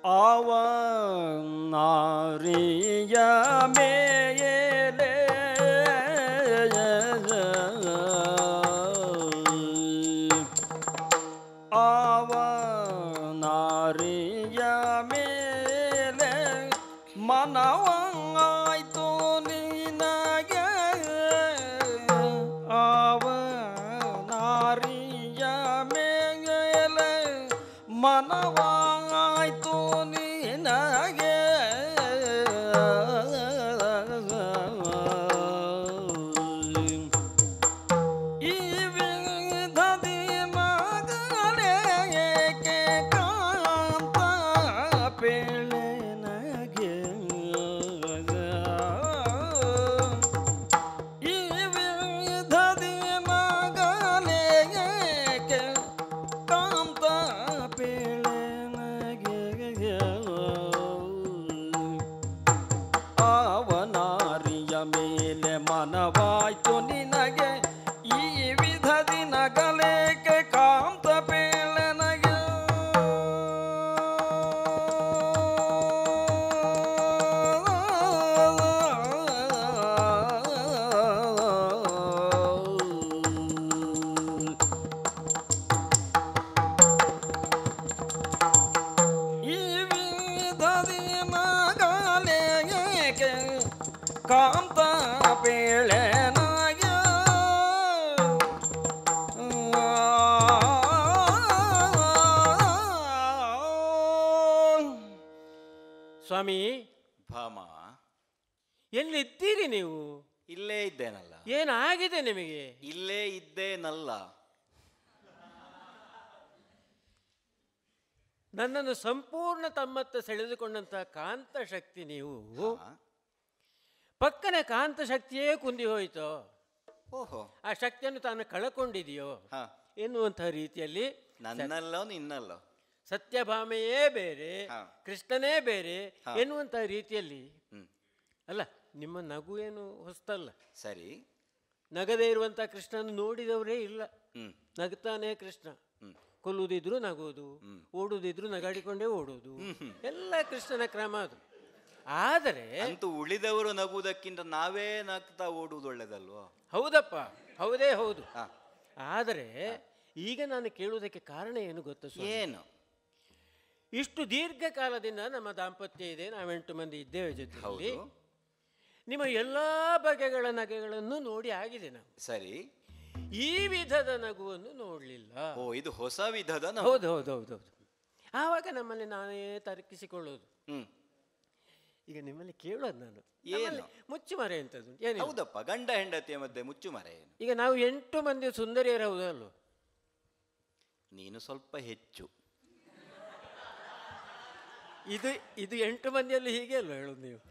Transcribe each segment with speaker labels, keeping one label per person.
Speaker 1: ಅವನಾರಿಯ ಮೇಲೆ ಅವನಾರಿಯ ಮೇಲೆ ಮನವಾಯ್ತು ನಿನಗೆ ಅವನಾರಿಯ ಮೇಲೆ ಮನವಾಯ್ತು ನಿನಗೆ ಈ ವಿಧದಿ ಮಗನೇಕೆ ಕಾಂತ ಪೇಳನಗೆ ಈ ವಿಧದಿ ಮಗನೇಕೆ ಕಾಂತ ಪೇಳನಗೆ ಅವನಾರಿಯ ಮೇಲೆ ಮನವಾಯ್ತು ನಿನಗೆ ಈ ವಿಧದಿ ನಗಲೇಕೆ ಕಾಂತ ಪೇಳನಗೆ ಈ ವಿಧದಿ ಮಗಲೇಕೆ ಕಾಂತ ಪೇಳನಾಗ ಸ್ವಾಮಿ
Speaker 2: ಭಾಮ
Speaker 1: ಎಲ್ಲಿದ್ದೀರಿ ನೀವು
Speaker 2: ಇಲ್ಲೇ ಇದ್ದೇನಲ್ಲ
Speaker 1: ಏನಾಗಿದೆ ನಿಮಗೆ
Speaker 2: ಇಲ್ಲೇ ಇದ್ದೇನಲ್ಲ
Speaker 1: ನನ್ನನ್ನು ಸಂಪೂರ್ಣ ತಮ್ಮತ್ತ ಸೆಳೆದುಕೊಂಡಂತ ಕಾಂತ ಶಕ್ತಿ ನೀವು
Speaker 2: ಹಾ?
Speaker 1: ಪಕ್ಕನ ಕಾಂತ ಶಕ್ತಿಯೇ ಕುಂದಿ ಹೋಯಿತೋ
Speaker 2: ಓಹೋ
Speaker 1: ಆ ಶಕ್ತಿಯನ್ನು ತಾನು ಕಳಕೊಂಡಿದೆಯೋ
Speaker 2: ಹಾ
Speaker 1: ಎನ್ನುವಂತಹ ರೀತಿಯಲ್ಲಿ
Speaker 2: ನನ್ನಲ್ಲೋ ನಿನ್ನಲ್ಲೋ
Speaker 1: ಸತ್ಯಭಾಮೆಯೇ ಬೇರೆ
Speaker 2: ಹಾ.
Speaker 1: ಕೃಷ್ಣನೇ ಬೇರೆ
Speaker 2: ಹಾ.
Speaker 1: ಎನ್ನುವಂತಹ ರೀತಿಯಲ್ಲಿ
Speaker 2: ಹ್ಮ್
Speaker 1: ಅಲ್ಲ ನಿಮ್ಮ ನಗು ಏನು ಹೊಸ್ತಲ್ಲ
Speaker 2: ಸರಿ
Speaker 1: ನಗದೇ ಇರುವಂತಹ ಕೃಷ್ಣನ ನೋಡಿದವರೇ ಇಲ್ಲ
Speaker 2: ಹ್ಮ್
Speaker 1: ನಗ್ತಾನೆ ಕೃಷ್ಣ
Speaker 2: ಹ್ಮ್
Speaker 1: ಕೊಲ್ಲುವುದಿದ್ರು ನಗೋದು ಓಡುವುದಿದ್ರು ನಗಾಡಿಕೊಂಡೇ ಓಡೋದು ಎಲ್ಲ ಕೃಷ್ಣನ ಕ್ರಮ ಅದು ಆದರೆ
Speaker 2: ಅಂತೂ ಉಳಿದವರು ನಗುವುದಕ್ಕಿಂತ ನಾವೇ ನಗ್ತಾ ಓಡುವುದು ಒಳ್ಳೇದಲ್ವೋ
Speaker 1: ಹೌದಪ್ಪ ಹೌದೇ ಹೌದು
Speaker 2: ಹಾ
Speaker 1: ಆದರೆ ಈಗ ನಾನು ಕೇಳುವುದಕ್ಕೆ ಕಾರಣ ಏನು ಗೊತ್ತಾ ಸ್ವಾಮಿ?
Speaker 2: ಏನು
Speaker 1: ಇಷ್ಟು ದೀರ್ಘಕಾಲದಿಂದ ನಮ್ಮ ದಾಂಪತ್ಯ ಇದೆ ನಾವೆಂಟು ಮಂದಿ ಇದ್ದೇವೆ ಜೊತೆಯಲ್ಲಿ
Speaker 2: ಹೌದು
Speaker 1: ನಿಮ್ಮ ಎಲ್ಲಾ ಬಗೆಗಳ ನಗೆಗಳನ್ನು ನೋಡಿ ಆಗಿದೆ ನಾವು
Speaker 2: ಸರಿ
Speaker 1: ಈ ವಿಧದ ನಗುವನ್ನು ನೋಡಲಿಲ್ಲ
Speaker 2: ಓ ಇದು ಹೊಸ ವಿಧದ ನಗು.
Speaker 1: ಹೌದು ಹೌದು ಹೌದು ಹೌದು ಆವಾಗ ನಮ್ಮಲ್ಲಿ ನಾನೇ ತರ್ಕಿಸಿಕೊಳ್ಳೋದು
Speaker 2: ಹ್ಮ್
Speaker 1: ಈಗ ನಿಮ್ಮಲ್ಲಿ ಕೇಳೋದು ನಾನು
Speaker 2: ಏನು?
Speaker 1: ನಮ್ಮಲ್ಲಿ ಮುಚ್ಚು ಮರೆ ಅಂತದ್ದು ಏನಿಲ್ಲ
Speaker 2: ಹೌದಪ್ಪ ಗಂಡ ಹೆಂಡತಿಯ ಮಧ್ಯೆ ಮುಚ್ಚು ಮರೆ ಏನು
Speaker 1: ಈಗ ನಾವು ಎಂಟು ಮಂದಿ ಸುಂದರಿಯರು ಹೌದಲ್ವ
Speaker 2: ನೀನು ಸ್ವಲ್ಪ ಹೆಚ್ಚು
Speaker 1: ಇದು ಇದು ಎಂಟು ಮಂದಿಯಲ್ಲಿ ಹೀಗೆ ಅಲ್ವ ಹೇಳೋದು ನೀವು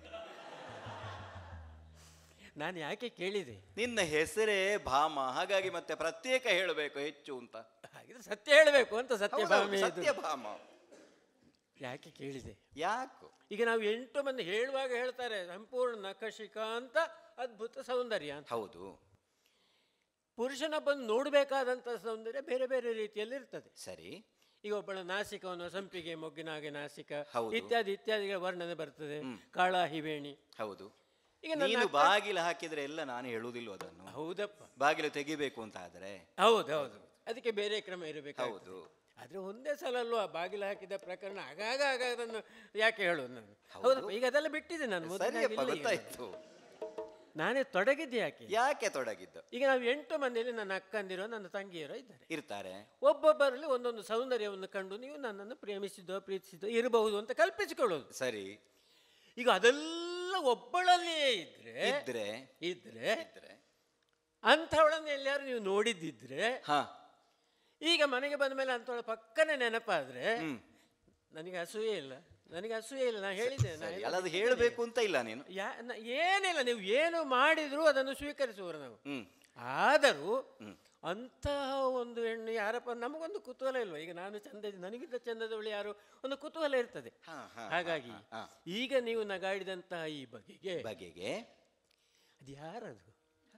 Speaker 1: ನಾನು ಯಾಕೆ ಕೇಳಿದೆ
Speaker 2: ನಿನ್ನ ಹೆಸರೇ ಭಾಮ ಹಾಗಾಗಿ ಮತ್ತೆ ಪ್ರತ್ಯೇಕ ಹೇಳಬೇಕು ಹೆಚ್ಚು ಅಂತ
Speaker 1: ಹಾಗಿದ್ರೆ ಸತ್ಯ ಹೇಳಬೇಕು ಅಂತ
Speaker 2: ಹೌದೌದು,
Speaker 1: ಸತ್ಯಭಾಮೆ ಇದು.
Speaker 2: ಸತ್ಯಭಾಮ
Speaker 1: ಯಾಕೆ ಕೇಳಿದೆ
Speaker 2: ಯಾಕು
Speaker 1: ಈಗ ನಾವು ಎಂಟು ಮಂದಿ ಹೇಳುವಾಗ ಹೇಳ್ತಾರೆ ಸಂಪೂರ್ಣ ನಖಶಿಖಾ ಅಂತ ಅದ್ಭುತ ಸೌಂದರ್ಯ ಅಂತ
Speaker 2: ಹೌದು
Speaker 1: ಪುರುಷನ ಬಂದು ನೋಡಬೇಕಾದಂಥ ಸೌಂದರ್ಯ ಬೇರೆ ಬೇರೆ ರೀತಿಯಲ್ಲಿ ಇರ್ತದೆ
Speaker 2: ಸರಿ
Speaker 1: ಈಗ ಒಬ್ಬಳ ನಾಸಿಕವನ್ನು ಸಂಪಿಗೆ ಮೊಗ್ಗಿನ ಹಾಗೆ ನಾಸಿಕ
Speaker 2: ಹೌದು.
Speaker 1: ಇತ್ಯಾದಿ ಇತ್ಯಾದಿಗಳ ವರ್ಣನೆ ಬರ್ತದೆ ಕಾಳ ಹಿಬೇಣಿ
Speaker 2: ಹೌದು
Speaker 1: ಈಗ ನನ್ನ
Speaker 2: ನೀನು
Speaker 1: ಅಕ್ಕ-
Speaker 2: ಬಾಗಿಲು ಹಾಕಿದ್ರೆ ಎಲ್ಲ ನಾನು ಹೇಳುವುದಿಲ್ಲ ಅದನ್ನು
Speaker 1: ಹೌದಪ್ಪ
Speaker 2: ಬಾಗಿಲು ತೆಗಿಬೇಕು ಅಂತ ಆದ್ರೆ
Speaker 1: ಹೌದು ಹೌದು ಅದಕ್ಕೆ ಬೇರೆ ಕ್ರಮ ಇರಬೇಕು
Speaker 2: ಹೌದು
Speaker 1: ಆದ್ರೆ ಒಂದೇ ಸಲ ಅಲ್ವಾ ಬಾಗಿಲು ಹಾಕಿದ ಪ್ರಕರಣ ಆಗಾಗ ಆಗ ಅದನ್ನು ಯಾಕೆ ಹೇಳೋದು ನಾನು ಹೌದಪ್ಪ ಈಗ ಅದೆಲ್ಲ ಬಿಟ್ಟಿದೆ ನಾನು ಮೊದಲಿನಾಗೆ
Speaker 2: ಸರಿಯಪ್ಪ
Speaker 1: ಇಲ್ಲ ಈಗ.
Speaker 2: ಗೊತ್ತಾಯ್ತು
Speaker 1: ನಾನೇ ತೊಡಗಿದ್ದೆ ಯಾಕೆ
Speaker 2: ಯಾಕೆ ತೊಡಗಿದ್ದು
Speaker 1: ಈಗ ನಾವು ಎಂಟು ಮಂದಿಯಲ್ಲಿ ನನ್ನ ಅಕ್ಕಂದಿರೋ ನನ್ನ ತಂಗಿಯರೋ ಇದ್ದಾರೆ
Speaker 2: ಇರ್ತಾರೆ
Speaker 1: ಒಬ್ಬೊಬ್ಬರಲ್ಲಿ ಒಂದೊಂದು ಸೌಂದರ್ಯವನ್ನು ಕಂಡು ನೀವು ನನ್ನನ್ನು ಪ್ರೇಮಿಸಿದ್ದೋ ಪ್ರೀತಿಸಿದ್ದೋ ಇರಬಹುದು ಅಂತ ಕಲ್ಪಿಸಿಕೊಳ್ಳೋದು
Speaker 2: ಸರಿ
Speaker 1: ಈಗ ಅದೆಲ್ಲ ಒಬ್ಬಳಲ್ಲಿಯೇ ಇದ್ರೆ
Speaker 2: ಇದ್ರೆ
Speaker 1: ಇದ್ರೆ
Speaker 2: ಇದ್ರೆ
Speaker 1: ಅಂಥವಳನ್ನು ಎಲ್ಲಾರು ನೀವು ನೋಡಿದ್ದಿದ್ರೆ
Speaker 2: ಹಾ
Speaker 1: ಈಗ ಮನೆಗೆ ಬಂದ ಮೇಲೆ ಅಂಥವಳ ಪಕ್ಕನೆ ನೆನಪಾದ್ರೆ
Speaker 2: ಹ್ಮ್
Speaker 1: ನನಗೆ ಅಸೂಯೆ ಇಲ್ಲ ನನಗೆ ಅಸೂಯೆ ಇಲ್ಲ ನಾನು ಹೇಳಿದ್ದೆ ನಾನು
Speaker 2: ಸರಿ ಅಲ್ಲ ಅದು ಹೇಳಬೇಕು ಅಂತ ಇಲ್ಲ ನೀನು
Speaker 1: ಯಾ- ನ- ಏನಿಲ್ಲ ನೀವು ಏನು ಮಾಡಿದ್ರು ಅದನ್ನು ಸ್ವೀಕರಿಸುವರು ನಾವು
Speaker 2: ಹ್ಮ್
Speaker 1: ಆದರೂ ಅಂತಹ ಒಂದು ಹೆಣ್ಣು ಯಾರಪ್ಪ ನಮಗೊಂದು ಕುತೂಹಲ ಇಲ್ವಾ ಈಗ ನಾನು ಚಂದ ಇದ್ದೆ, ನನಗಿಂತ ಚಂದದವಳು ಯಾರು ಒಂದು ಕುತೂಹಲ ಇರ್ತದೆ
Speaker 2: ಹಾ, ಹಾ,
Speaker 1: ಹಾಗಾಗಿ
Speaker 2: ಹಾ,
Speaker 1: ಈಗ ನೀವು ನಗಾಡಿದಂತಹ ಈ ಬಗೆಗೆ
Speaker 2: ಬಗೆಗೆ
Speaker 1: ಅದು ಯಾರದು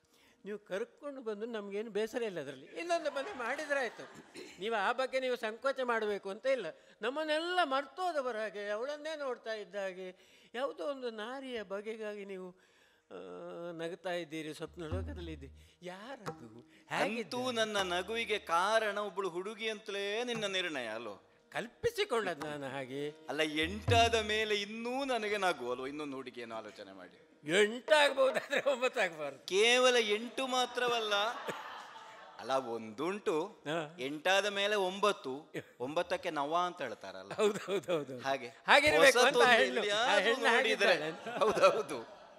Speaker 1: ನೀವು ಕರ್ಕೊಂಡು ಬಂದು ನಮಗೇನು ಬೇಸರ ಇಲ್ಲ ಅದರಲ್ಲಿ ಇನ್ನೊಂದು ಮನೆ ಮಾಡಿದ್ರೆ ಆಯಿತು ನೀವು ಆ ಬಗ್ಗೆ ನೀವು ಸಂಕೋಚ ಮಾಡಬೇಕು ಅಂತ ಇಲ್ಲ ನಮ್ಮನ್ನೆಲ್ಲ ಮರ್ತೋದವರ ಹಾಗೆ ಅವಳನ್ನೇ ನೋಡ್ತಾ ಇದ್ದ ಹಾಗೆ ಯಾವುದೋ ಒಂದು ನಾರಿಯ ಬಗೆಗಾಗಿ ನೀವು ಆ, ನಗ್ತಾ ಇದ್ದೀರಿ ಸ್ವಪ್ನ ಲೋಕದಲ್ಲಿ ಇದ್ದೀರಿ ಯಾರದು ಹೇಗೆ
Speaker 2: ಅಂತೂ ನನ್ನ ನಗುವಿಗೆ ಕಾರಣ ಒಬ್ಬಳು ಹುಡುಗಿ ಅಂತಲೇ ನಿನ್ನ ನಿರ್ಣಯ ಅಲ್ಲೋ
Speaker 1: ಕಲ್ಪಿಸಿಕೊಂಡದ್ದು ನಾನು ಹಾಗೆ
Speaker 2: ಅಲ್ಲ ಎಂಟಾದ ಮೇಲೆ ಇನ್ನೂ ನನಗೆ ನಗು ಅಲ್ವ ಇನ್ನೊಂದು ಹುಡುಗಿಯನ್ನು ಆಲೋಚನೆ ಮಾಡಿ
Speaker 1: ಎಂಟಾಗ್ಬಹುದಾದ್ರೆ ಒಂಬತ್ತಾಗಬಾರ್ದು
Speaker 2: ಕೇವಲ ಎಂಟು ಮಾತ್ರವಲ್ಲ ಅಲ್ಲ ಒಂದುಂಟು
Speaker 1: ಹಾ.
Speaker 2: ಎಂಟಾದ ಮೇಲೆ ಒಂಬತ್ತು ಒಂಬತ್ತಕ್ಕೆ ನವ ಅಂತ ಹೇಳ್ತಾರಲ್ಲ
Speaker 1: ಹೌದು ಹೌದು ಹೌದು
Speaker 2: ಹಾಗೆ
Speaker 1: ಹಾಗಿರ್ಬೇಕು ಅಂತ
Speaker 2: ಹೊಸತೊಂದು
Speaker 1: ಆ ಹೆಣ್ಣು. ಆ
Speaker 2: ಎಲ್ಲಿಯಾದ್ರೂ
Speaker 1: ಹೆಣ್ಣು
Speaker 2: ನೋಡಿದ್ರೆ
Speaker 1: ಹಾಗಿದ್ದಾಳೆ ಅಂತ.
Speaker 2: ಹೌದೌದು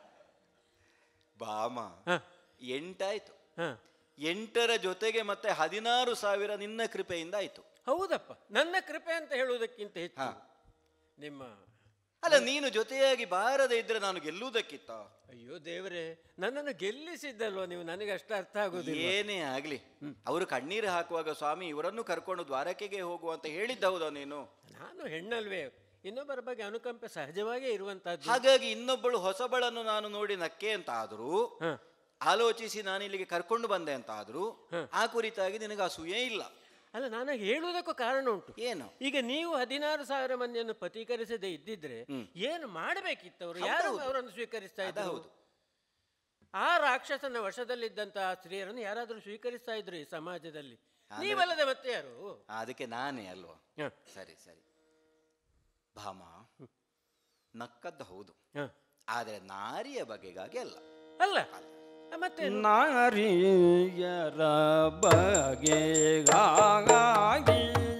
Speaker 2: ಬಾಮ
Speaker 1: ಹಾ
Speaker 2: ಎಂಟಾಯ್ತು
Speaker 1: ಹಾ
Speaker 2: ಎಂಟರ ಜೊತೆಗೆ ಮತ್ತೆ ಹದಿನಾರು ಸಾವಿರ ನಿನ್ನ ಕೃಪೆಯಿಂದ ಆಯ್ತು
Speaker 1: ಹೌದಪ್ಪ ನನ್ನ ಕೃಪೆ ಅಂತ ಹೇಳುವುದಕ್ಕಿಂತ ಹೆಚ್ಚು
Speaker 2: ಹಾ.
Speaker 1: ನಿಮ್ಮ
Speaker 2: ಅಲ್ಲ ನೀನು ಜೊತೆಯಾಗಿ ಬಾರದೆ ಇದ್ರೆ ನಾನು ಗೆಲ್ಲುವುದಕ್ಕಿತ್ತ
Speaker 1: ಅಯ್ಯೋ ದೇವರೇ ನನ್ನನ್ನು ಗೆಲ್ಲಿಸಿದ್ದಲ್ವ ನೀವು ನನಗೆ ಅಷ್ಟು ಅರ್ಥ ಆಗೋದಿಲ್ಲ
Speaker 2: ಏನೇ ಆಗ್ಲಿ ಅವರು ಕಣ್ಣೀರು ಹಾಕುವಾಗ ಸ್ವಾಮಿ ಇವರನ್ನು ಕರ್ಕೊಂಡು ದ್ವಾರಕೆಗೆ ಹೋಗು ಅಂತ ಹೇಳಿದ್ದ ಹೌದಾ ನೀನು
Speaker 1: ನಾನು ಹೆಣ್ಣಲ್ವೇ ಇನ್ನೊಬ್ಬರ ಬಗ್ಗೆ ಅನುಕಂಪ ಸಹಜವಾಗೇ ಇರುವಂತಹದ್ದು
Speaker 2: ಹಾಗಾಗಿ ಇನ್ನೊಬ್ಬಳು ಹೊಸಬಳನ್ನು ನಾನು ನೋಡಿ ನಕ್ಕೆ ಅಂತ ಆದರೂ
Speaker 1: ಹಾ
Speaker 2: ಆಲೋಚಿಸಿ ನಾನು ಇಲ್ಲಿಗೆ ಕರ್ಕೊಂಡು ಬಂದೆ ಅಂತ ಆದರೂ ಆ ಕುರಿತಾಗಿ ನಿನಗೆ ಅಸೂಯೆ ಇಲ್ಲ
Speaker 1: ಅಲ್ಲ ನಾನು ಹೇಳುವುದಕ್ಕೂ ಕಾರಣ ಉಂಟು
Speaker 2: ಏನು
Speaker 1: ಈಗ ನೀವು ಹದಿನಾರು ಸಾವಿರ ಮಂದಿಯನ್ನು ಪತೀಕರಿಸದೆ ಇದ್ದಿದ್ರೆ ಏನು ಮಾಡಬೇಕಿತ್ತು ಅವರು ಯಾರು ಅವರನ್ನು ಸ್ವೀಕರಿಸ್ತಾ
Speaker 2: ಅದ
Speaker 1: ಇದ್ರು
Speaker 2: ಹೌದು
Speaker 1: ಆ ರಾಕ್ಷಸನ ವಶದಲ್ಲಿದ್ದಂತಹ ಸ್ತ್ರೀಯರನ್ನು ಯಾರಾದರೂ ಸ್ವೀಕರಿಸ್ತಾ ಇದ್ರು ಈ ಸಮಾಜದಲ್ಲಿ ನೀವಲ್ಲದೆ ಮತ್ತೆ ಯಾರು
Speaker 2: ಅದಕ್ಕೆ ನಾನೇ ಅಲ್ವಾ
Speaker 1: ಹ,
Speaker 2: ಸರಿ ಸರಿ ಭಾಮ ನಕ್ಕದ್ದು ಹೌದು
Speaker 1: ಹ.
Speaker 2: ಆದರೆ ನಾರಿಯ ಬಗೆಗಾಗಿ ಅಲ್ಲ
Speaker 1: ಅಲ್ಲ ಮತ್ತೆ
Speaker 3: ನಾರಿಯರ ಬಗೆಗಾಗಿ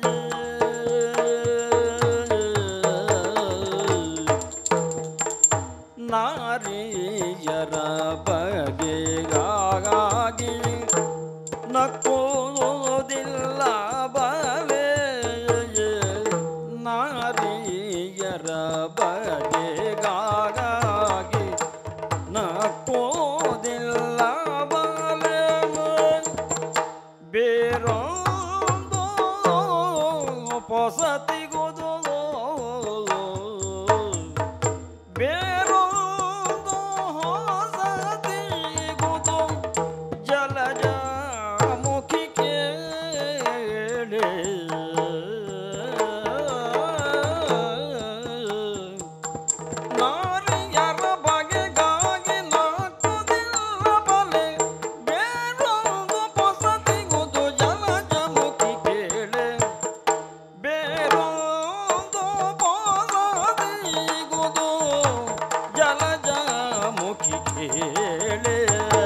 Speaker 3: ನಾರಿಯರ ಬಗೆಗಾಗಿ ನಕ್ಕುವುದಿಲ್ಲ ಬಲೆ ನಾರಿಯರ ಬಗೆಗಾಗಿ ನಕ್ಕೋದಿಲ್ಲ ಬಲೆ ಬೇರೊಂದು ಪೊಸತಿಗುದು ಬೇರೊಂದು ಹೊಸತಿಗುದು ಜಲಜ ಮುಖಿ ಕೇಳೆ ನಾರಿಯರ ಬಗೆಗಾಗಿ ನಾಕುದಿಲ್ಲ ಬಲೆ ಬೇರೊಂದು ಪೊಸತಿಗುದು ಜಲಜ ಮುಖಿ ಕೇಳೆ ಬೇರೊಂದು ಪೊಸತಿಗುದು ಜಲಜ ಮುಖಿ ಕೇಳೆ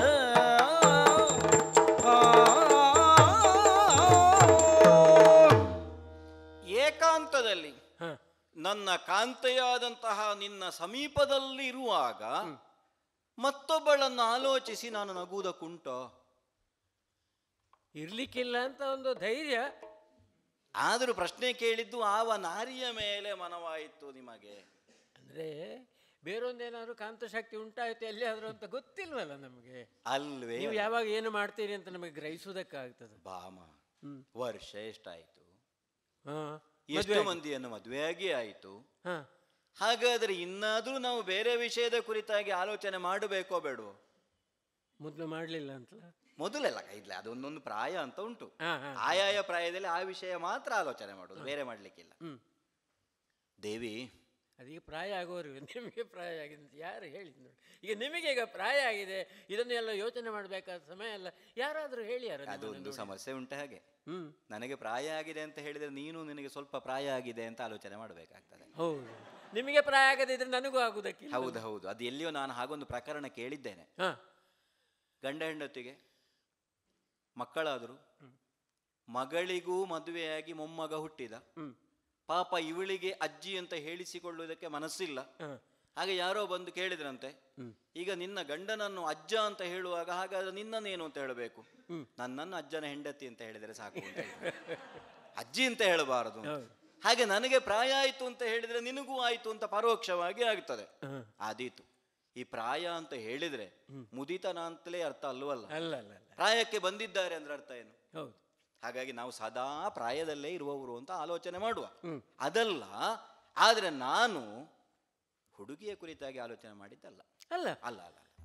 Speaker 2: ಏಕಾಂತದಲ್ಲಿ
Speaker 1: ಹ,
Speaker 2: ನನ್ನ ಕಾಂತೆಯಾದಂತಹ ನಿನ್ನ ಸಮೀಪದಲ್ಲಿ ಇರುವಾಗ ಮತ್ತೊಬ್ಬಳನ್ನು ಆಲೋಚಿಸಿ ನಾನು ನಗುವುದಕ್ಕುಂಟ
Speaker 1: ಇರ್ಲಿಕ್ಕಿಲ್ಲ ಅಂತ ಒಂದು ಧೈರ್ಯ
Speaker 2: ಆದರೂ ಪ್ರಶ್ನೆ ಕೇಳಿದ್ದು ಆವ ನಾರಿಯ ಮೇಲೆ ಮನವಾಯಿತು ನಿಮಗೆ
Speaker 1: ಅಂದ್ರೆ ಬೇರೊಂದೇನಾದ್ರು ಕಾಂತಶಕ್ತಿ ಉಂಟಾಯ್ತು ಎಲ್ಲಿಯಾದ್ರೂ ಅಂತ ಗೊತ್ತಿಲ್ವಲ್ಲ ನಮಗೆ
Speaker 2: ಅಲ್ವೇ
Speaker 1: ನೀವು ಯಾವಾಗ ಏನು ಮಾಡ್ತೀರಿ ಅಂತ ನಮಗೆ ಗ್ರಹಿಸುವುದಕ್ಕಾಗ್ತದೆ
Speaker 2: ಬಾಮ
Speaker 1: ಹ್ಮ್.
Speaker 2: ವರ್ಷ ಎಷ್ಟಾಯ್ತು
Speaker 1: ಹಾ
Speaker 2: ಎಷ್ಟು ಮಂದಿಯನ್ನು ಮದುವೆಯಾಗಿ ಆಯಿತು
Speaker 1: ಹಾ
Speaker 2: ಹಾಗಾದ್ರೆ ಇನ್ನಾದ್ರೂ ನಾವು ಬೇರೆ ವಿಷಯದ ಕುರಿತಾಗಿ ಆಲೋಚನೆ ಮಾಡಬೇಕೋ ಬೇಡವೋ
Speaker 1: ಮೊದಲು ಮಾಡಲಿಲ್ಲ ಅಂತಲ್ಲ
Speaker 2: ಮೊದಲೆಲ್ಲ ಇಲ್ಲ ಅದೊಂದೊಂದು ಪ್ರಾಯ ಅಂತ ಉಂಟು
Speaker 1: ಹಾ ಹಾ
Speaker 2: ಆಯಾಯ ಪ್ರಾಯದಲ್ಲಿ ಆ ವಿಷಯ ಮಾತ್ರ ಆಲೋಚನೆ ಮಾಡೋದು ಬೇರೆ ಮಾಡ್ಲಿಕ್ಕಿಲ್ಲ
Speaker 1: ಹ್ಮ್
Speaker 2: ದೇವಿ
Speaker 1: ಅದೀಗ ಪ್ರಾಯ ಆಗೋರು ನಿಮಗೆ ಪ್ರಾಯ ಆಗಿದೆ ಅಂತ ಯಾರು ಹೇಳಿದ್ ನೋಡಿ ಈಗ ನಿಮಗೆ ಈಗ ಪ್ರಾಯ ಆಗಿದೆ ಇದನ್ನೆಲ್ಲ ಯೋಚನೆ ಮಾಡಬೇಕಾದ ಸಮಯ ಅಲ್ಲ ಯಾರಾದರೂ ಹೇಳಿ ಯಾರು ನಿಮ್ಮನ್ನು
Speaker 2: ಅದೊಂದು
Speaker 1: ನೋಡಿ?
Speaker 2: ಸಮಸ್ಯೆ ಉಂಟು ಹಾಗೆ
Speaker 1: ಹ್ಮ್
Speaker 2: ನನಗೆ ಪ್ರಾಯ ಆಗಿದೆ ಅಂತ ಹೇಳಿದ್ರೆ ನೀನು ನಿನಗೆ ಸ್ವಲ್ಪ ಪ್ರಾಯ ಆಗಿದೆ ಅಂತ ಆಲೋಚನೆ ಮಾಡಬೇಕಾಗ್ತದೆ
Speaker 1: ಹೌದು ನಿಮಗೆ ಪ್ರಾಯ ಆಗದಿದ್ರೆ ನನಗೂ ಆಗುವುದಕ್ಕಿಲ್ಲ
Speaker 2: ಹೌದು ಹೌದು ಅದು ಎಲ್ಲಿಯೋ ನಾನು ಹಾಗೊಂದು ಪ್ರಕರಣ ಕೇಳಿದ್ದೇನೆ
Speaker 1: ಹಾ
Speaker 2: ಗಂಡ ಹೆಂಡತಿಗೆ ಮಕ್ಕಳಾದರು ಮಗಳಿಗೂ ಮದುವೆಯಾಗಿ ಮೊಮ್ಮಗ ಹುಟ್ಟಿದ
Speaker 1: ಹ್ಮ್
Speaker 2: ಪಾಪ ಇವಳಿಗೆ ಅಜ್ಜಿ ಅಂತ ಹೇಳಿಸಿಕೊಳ್ಳುವುದಕ್ಕೆ ಮನಸ್ಸಿಲ್ಲ
Speaker 1: ಹಾ
Speaker 2: ಹಾಗೆ ಯಾರೋ ಬಂದು ಕೇಳಿದ್ರಂತೆ
Speaker 1: ಹ್ಮ್.
Speaker 2: ಈಗ ನಿನ್ನ ಗಂಡನನ್ನು ಅಜ್ಜ ಅಂತ ಹೇಳುವಾಗ ಹಾಗಾದ್ರೆ ನಿನ್ನನ್ನೇನು ಅಂತ ಹೇಳಬೇಕು
Speaker 1: ಹ್ಮ್.
Speaker 2: ನನ್ನನ್ನು ಅಜ್ಜನ ಹೆಂಡತಿ ಅಂತ ಹೇಳಿದರೆ ಸಾಕು ಅಂತ ಹೇಳಿದ್ರು. ಅಜ್ಜಿ ಅಂತ ಹೇಳಬಾರದು
Speaker 1: ಹೌದು.
Speaker 2: ಹಾಗೆ ನನಗೆ ಪ್ರಾಯ ಆಯಿತು ಅಂತ ಹೇಳಿದ್ರೆ ನಿನಗೂ ಆಯಿತು ಅಂತ ಪರೋಕ್ಷವಾಗಿ ಆಗ್ತದೆ
Speaker 1: ಹಾ
Speaker 2: ಆದೀತು ಈ ಪ್ರಾಯ ಅಂತ ಹೇಳಿದ್ರೆ ಮುದಿತನ ಅಂತಲೇ ಅರ್ಥ ಅಲ್ವಲ್ಲ
Speaker 1: ಅಲ್ಲ ಅಲ್ಲ ಅಲ್ಲ
Speaker 2: ಪ್ರಾಯಕ್ಕೆ ಬಂದಿದ್ದಾರೆ ಅಂದ್ರೆ ಅರ್ಥ ಏನು
Speaker 1: ಹೌದು
Speaker 2: ಹಾಗಾಗಿ ನಾವು ಸದಾ ಪ್ರಾಯದಲ್ಲೇ ಇರುವವರು ಅಂತ ಆಲೋಚನೆ ಮಾಡುವ
Speaker 1: ಹ್ಮ್.
Speaker 2: ಅದಲ್ಲ ಆದರೆ ನಾನು ಹುಡುಗಿಯ ಕುರಿತಾಗಿ ಆಲೋಚನೆ ಮಾಡಿದ್ದಲ್ಲ
Speaker 1: ಅಲ್ಲ
Speaker 2: ಅಲ್ಲ ಅಲ್ಲ ಅಲ್ಲ.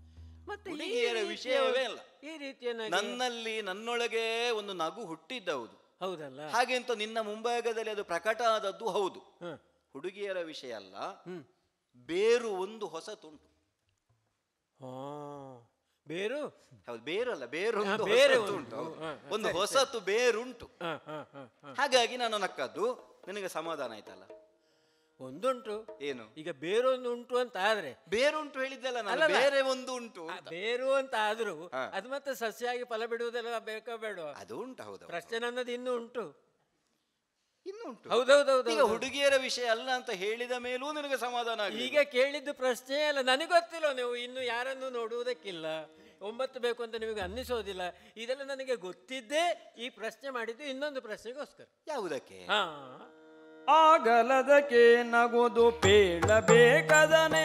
Speaker 1: ಮತ್ತೆ ಈ
Speaker 2: ಹುಡುಗಿಯರ
Speaker 1: ರೀತಿಯ-
Speaker 2: ವಿಷಯವೇ ಅಲ್ಲ
Speaker 1: ಈ ರೀತಿಯ ನಗೆ-
Speaker 2: ನನ್ನಲ್ಲಿ ನನ್ನೊಳಗೆ ಒಂದು ನಗು ಹುಟ್ಟಿದ್ದೌದು
Speaker 1: ಹೌದಲ್ಲ
Speaker 2: ಹಾಗೆ ಅಂತ ನಿನ್ನ ಮುಂಭಾಗದಲ್ಲಿ ಅದು ಪ್ರಕಟ ಆದದ್ದು ಹೌದು
Speaker 1: ಹ.
Speaker 2: ಹುಡುಗಿಯರ ವಿಷಯ ಅಲ್ಲ
Speaker 1: ಹ್ಮ್
Speaker 2: ಬೇರು ಒಂದು ಹೊಸತುಂಟು
Speaker 1: ಹಾ ಬೇರು
Speaker 2: ಹೌದು ಬೇರಲ್ಲ ಬೇರು
Speaker 1: ಹಾ,
Speaker 2: ಒಂದು
Speaker 1: ಬೇರೆ
Speaker 2: ಹೊಸತು
Speaker 1: ಒಂದು.
Speaker 2: ಉಂಟು
Speaker 1: ಹಾ,
Speaker 2: ಒಂದು ಹೊಸತು ಬೇರುಂಟು
Speaker 1: ಹ, ಹ, ಹ, ಹ.
Speaker 2: ಹಾಗಾಗಿ ನಾನು ನಕ್ಕದ್ದು ನಿನಗೆ ಸಮಾಧಾನ ಆಯ್ತಲ್ಲ
Speaker 1: ಒಂದುಂಟು
Speaker 2: ಏನು
Speaker 1: ಈಗ ಬೇರೊಂದು ಉಂಟು ಅಂತ ಆದ್ರೆ
Speaker 2: ಬೇರುಂಟು ಹೇಳಿದ್ದಲ್ಲ ನಾನು
Speaker 1: ಅಲ್ಲಲ್ಲ.
Speaker 2: ಬೇರೆ ಒಂದು ಉಂಟು
Speaker 1: ಆ
Speaker 2: ಅಂತ.
Speaker 1: ಬೇರು ಅಂತ ಆದ್ರೂ
Speaker 2: ಹಾ.
Speaker 1: ಅದು ಮತ್ತೆ ಸಸ್ಯಾಗಿ ಫಲ ಬಿಡುವುದೆಲ್ಲ ಬೇಕೋ ಬೇಡ
Speaker 2: ಅದು ಉಂಟು ಹೌದು
Speaker 1: ಪ್ರಶ್ನೆ ನನ್ನದು ಇನ್ನೂ ಉಂಟು
Speaker 2: ಇನ್ನು ಉಂಟು
Speaker 1: ಹೌದೌದೌದು
Speaker 2: ಈಗ ಹುಡುಗಿಯರ ವಿಷಯ ಅಲ್ಲ ಅಂತ ಹೇಳಿದ ಮೇಲೂ ನಿನಗೆ ಸಮಾಧಾನ ಆಗಲಿ
Speaker 1: ಈಗ ಕೇಳಿದ್ದು ಪ್ರಶ್ನೆ ಅಲ್ಲ ನನಗೆ ಗೊತ್ತಿಲ್ಲ ನೀವು ಇನ್ನು ಯಾರನ್ನು ನೋಡುವುದಕ್ಕಿಲ್ಲ ಒಂಬತ್ತು ಬೇಕು ಅಂತ ನಿಮಗೆ ಅನ್ನಿಸೋದಿಲ್ಲ ಇದೆಲ್ಲ ನನಗೆ ಗೊತ್ತಿದ್ದೇ ಈ ಪ್ರಶ್ನೆ ಮಾಡಿದ್ದು ಇನ್ನೊಂದು ಪ್ರಶ್ನೆಗೋಸ್ಕರ
Speaker 2: ಯಾವುದಕ್ಕೆ
Speaker 1: ಹಾ
Speaker 3: ಆಗಲದಕ್ಕೆ ನಗುದು ಪೇಳಬೇಕದನೆ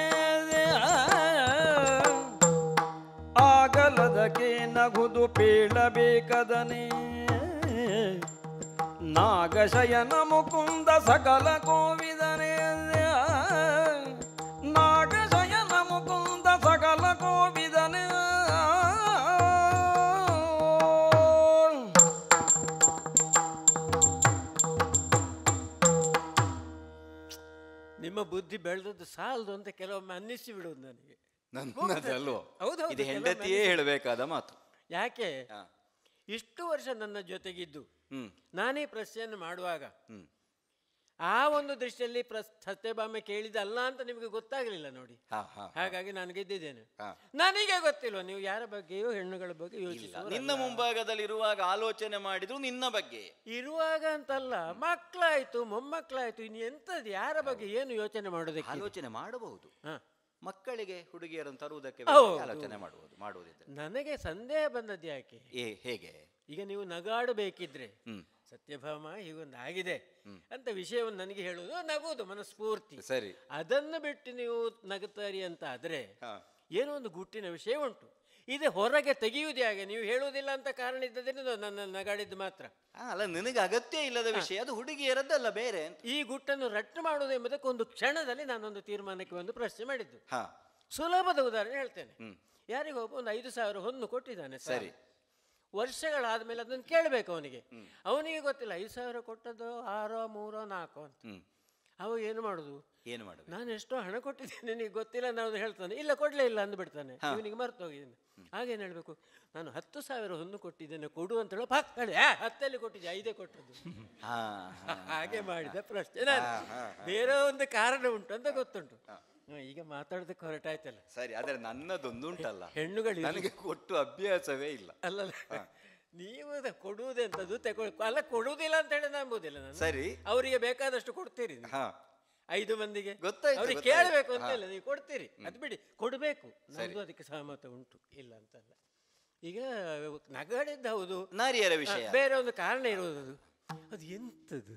Speaker 3: ಆಗಲದಕ್ಕೆ ನಗುದು ಪೇಳಬೇಕದನೆ ನಾಗಶಯನ ಮುಕುಂದ ಸಕಲ ಕೋವಿದನೆ ನಾಗಶಯನ ಮುಕುಂದ ಸಕಲ ಕೋವಿದನೆ
Speaker 1: ನಿಮ್ಮ ಬುದ್ಧಿ ಬೆಳೆದದ್ದು ಸಾಲದು ಅಂತ ಕೆಲವೊಮ್ಮೆ ಅನ್ನಿಸಿ ಬಿಡುವುದು ನನಗೆ
Speaker 2: ನನ್ನದಲ್ವೋ
Speaker 1: ಹೌದು, ಹೌದು,
Speaker 2: ಇದು
Speaker 1: ಕೆಲವೊಮ್ಮೆ
Speaker 2: ಹೆಂಡತಿಯೇ ಹೇಳಬೇಕಾದ ಮಾತು
Speaker 1: ಯಾಕೆ
Speaker 2: ಹಾ.
Speaker 1: ಇಷ್ಟು ವರ್ಷ ನನ್ನ ಜೊತೆಗಿದ್ದು
Speaker 2: ಹ್ಮ್
Speaker 1: ನಾನೇ ಪ್ರಶ್ನೆಯನ್ನು ಮಾಡುವಾಗ
Speaker 2: ಹ್ಮ್
Speaker 1: ಆ ಒಂದು ದೃಷ್ಟಿಯಲ್ಲಿ ಪ್ರಸ್ ಸತ್ಯಭಾಮೆ ಕೇಳಿದಲ್ಲ ಅಂತ ನಿಮಗೆ ಗೊತ್ತಾಗಲಿಲ್ಲ ನೋಡಿ
Speaker 2: ಹಾ ಹಾ
Speaker 1: ಹಾಗಾಗಿ ನಾನು ಗೆದ್ದಿದ್ದೇನೆ
Speaker 2: ಹಾ.
Speaker 1: ನನಗೆ ಗೊತ್ತಿಲ್ವ ನೀವು ಯಾರ ಬಗ್ಗೆಯೂ ಹೆಣ್ಣುಗಳ ಬಗ್ಗೆ
Speaker 2: ಇಲ್ಲ
Speaker 1: ಯೋಚಿಸುವ
Speaker 2: ನಿನ್ನ ಮುಂಭಾಗದಲ್ಲಿ ಇರುವಾಗ ಆಲೋಚನೆ ಮಾಡಿದ್ರು ನಿನ್ನ ಬಗ್ಗೆ
Speaker 1: ಇರುವಾಗ ಅಂತಲ್ಲ ಮಕ್ಕಳಾಯ್ತು ಮೊಮ್ಮಕ್ಕಳಾಯ್ತು ಇನ್ನು ಎಂತದ್ದು ಯಾರ ಬಗ್ಗೆ ಏನು ಯೋಚನೆ ಮಾಡೋದಕ್ಕೆ
Speaker 2: ಆಲೋಚನೆ ಮಾಡಬಹುದು
Speaker 1: ಹಾ.
Speaker 2: ಮಕ್ಕಳಿಗೆ ಹುಡುಗಿಯರನ್ನು ತರುವುದಕ್ಕೆ
Speaker 1: ಹೌದು.
Speaker 2: ಬೇಕಾಗಿ ಆಲೋಚನೆ ಮಾಡುವುದು ಮಾಡುವುದಿದ್ರೆ
Speaker 1: ನನಗೆ ಸಂದೇಹ ಬಂದದ್ದು ಯಾಕೆ
Speaker 2: ಏ ಹೇಗೆ
Speaker 1: ಈಗ ನೀವು ನಗಾಡಬೇಕಿದ್ರೆ
Speaker 2: ಹ್ಮ್
Speaker 1: ಸತ್ಯಭಾಮ ಹೀಗೊಂದು ಆಗಿದೆ ಅಂತ ವಿಷಯವನ್ನು ನನಗೆ ಹೇಳುವುದು ನಗುವುದು ಮನಸ್ಫೂರ್ತಿ
Speaker 2: ಸರಿ
Speaker 1: ಅದನ್ನು ಬಿಟ್ಟು ನೀವು ನಗುತ್ತಾರೆ ಅಂತ ಆದ್ರೆ
Speaker 2: ಹಾ
Speaker 1: ಏನೋ ಒಂದು ಗುಟ್ಟಿನ ವಿಷಯ ಉಂಟು ಇದು ಹೊರಗೆ ತೆಗೆಯುವುದೇ ಹಾಗೆ ನೀವು ಹೇಳುವುದಿಲ್ಲ ಅಂತ ಕಾರಣ ಇದ್ದದ್ರಿಂದ ನನ್ನ ನಗಾಡಿದ್ದು ಮಾತ್ರ
Speaker 2: ಆ, ಅಲ್ಲ ನಿನಗೆ ಅಗತ್ಯ ಇಲ್ಲದ ವಿಷಯ ಅದು ಹುಡುಗಿಯರದ್ದಲ್ಲ ಬೇರೆ ಅಂತ
Speaker 1: ಈ ಗುಟ್ಟನ್ನು ರಟ್ಟು ಮಾಡುವುದು ಎಂಬುದಕ್ಕೆ ಒಂದು ಕ್ಷಣದಲ್ಲಿ ನಾನೊಂದು ತೀರ್ಮಾನಕ್ಕೆ ಒಂದು ಪ್ರಶ್ನೆ ಮಾಡಿದ್ದು
Speaker 2: ಹಾ
Speaker 1: ಸುಲಭದ ಉದಾಹರಣೆ ಹೇಳ್ತೇನೆ
Speaker 2: ಹ್ಮ್.
Speaker 1: ಯಾರಿಗೋ ಒಬ್ಬ ಒಂದು ಐದು ಸಾವಿರ ಹೊನ್ನು ಕೊಟ್ಟಿದ್ದಾನೆ ಸಾಲ.
Speaker 2: ಸರಿ.
Speaker 1: ವರ್ಷಗಳಾದ ಮೇಲೆ ಅದನ್ನು ಕೇಳಬೇಕು ಅವನಿಗೆ ಅವನಿಗೆ ಗೊತ್ತಿಲ್ಲ ಐದು ಸಾವಿರ ಕೊಟ್ಟದ್ದು ಆರೋ ಮೂರೋ ನಾಲ್ಕೋ ಅಂತ
Speaker 2: ಹ್ಮ್
Speaker 1: ಅವಾಗ ಏನು ಮಾಡುದು
Speaker 2: ಏನು ಮಾಡಬೇಕು
Speaker 1: ನಾನು ಎಷ್ಟೋ ಹಣ ಕೊಟ್ಟಿದ್ದೇನೆ ನಿನಗೆ ಗೊತ್ತಿಲ್ಲ ನಾವು ಹೇಳ್ತಾನೆ ಇಲ್ಲ ಕೊಡ್ಲೇ ಇಲ್ಲ ಅಂದ್ಬಿಡ್ತಾನೆ ಇವನಿಗೆ ಮರ್ತು ಹೋಗಿದ್ದೇನೆ ಆಗೇನು ಹೇಳಬೇಕು ನಾನು ಹತ್ತು ಸಾವಿರ ಹೊನ್ನು ಕೊಟ್ಟಿದ್ದೇನೆ ಕೊಡು ಅಂತ ಹೇಳೋ ಪಕ್ಕಳೆ ಹತ್ತಲ್ಲಿ ಕೊಟ್ಟಿದ್ದೆ ಐದೇ ಕೊಟ್ಟದ್ದು
Speaker 2: ಹಾ ಹಾ.
Speaker 1: ಹಾಗೆ ಮಾಡಿದ ಪ್ರಶ್ನೆ ನಾನು ಬೇರೆ ಒಂದು ಕಾರಣ ಉಂಟು ಅಂತ ಗೊತ್ತುಂಟು ಹ್ಮ್, ಈಗ ಮಾತಾಡೋದಕ್ಕೆ ಹೊರಟಾಯ್ತಲ್ಲ
Speaker 2: ಸರಿ ಆದ್ರೆ ನನ್ನದೊಂದುಂಟಲ್ಲ
Speaker 1: ಹೆಣ್ಣುಗಳು ಇದು-
Speaker 2: ನನಗೆ ಕೊಟ್ಟು ಅಭ್ಯಾಸವೇ ಇಲ್ಲ
Speaker 1: ಅಲ್ಲಲ್ಲ ನೀವು ಅದು ಕೊಡುವುದೆಂತದ್ದು ತಗೊಳ್ ಅಲ್ಲ ಕೊಡುವುದಿಲ್ಲ ಅಂತ ಹೇಳಿ ನಂಬುದಿಲ್ಲ ನಾನು
Speaker 2: ಸರಿ
Speaker 1: ಅವರಿಗೆ ಬೇಕಾದಷ್ಟು ಕೊಡ್ತೀರಿ ನೀವು.
Speaker 2: ಹಾ
Speaker 1: ಐದು ಮಂದಿಗೆ
Speaker 2: ಗೊತ್ತಾಯ್ತು,
Speaker 1: ಅವ್ರಿಗೆ
Speaker 2: ಗೊತ್ತಾಯ್ತು.
Speaker 1: ಕೇಳಬೇಕು ಅಂತ ಇಲ್ಲ ನೀವು ಕೊಡ್ತೀರಿ ಅದು ಬಿಡಿ ಕೊಡಬೇಕು ನಮ್ದು ಅದಕ್ಕೆ ಸಹಮತ ಉಂಟು ಇಲ್ಲ ಅಂತಲ್ಲ ಈಗ ನಗಡಿದ್ದು ಹೌದು
Speaker 2: ನಾರಿಯರ
Speaker 1: ಆ,
Speaker 2: ವಿಷಯ
Speaker 1: ಬೇರೆ ಒಂದು ಕಾರಣ ಇರುವುದು ಅದು ಅದು ಎಂತದು